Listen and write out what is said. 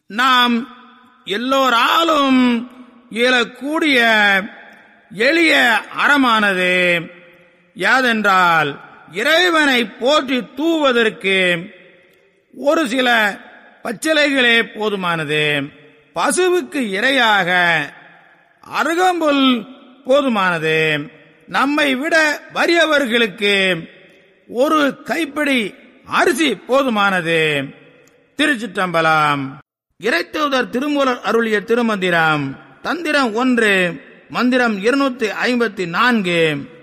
நாம் எல்லோராலும் இயலக்கூடிய எளிய அறமானது யாதென்றால் இறைவனை போற்றி தூவதற்கு ஒரு சில பச்சிலைகளே போதுமானது பசுவுக்கு இரையாக அருகம்புல் போதுமானது நம்மை விட வறியவர்களுக்கு ஒரு கைப்பிடி அரிசி போதுமானது திருச்சிற்றம்பலம் இறைத்தூதர் திருமூலர் அருளிய திருமந்திரம் தந்திரம் ஒன்று மந்திரம் இருநூத்தி ஐம்பத்தி நான்கு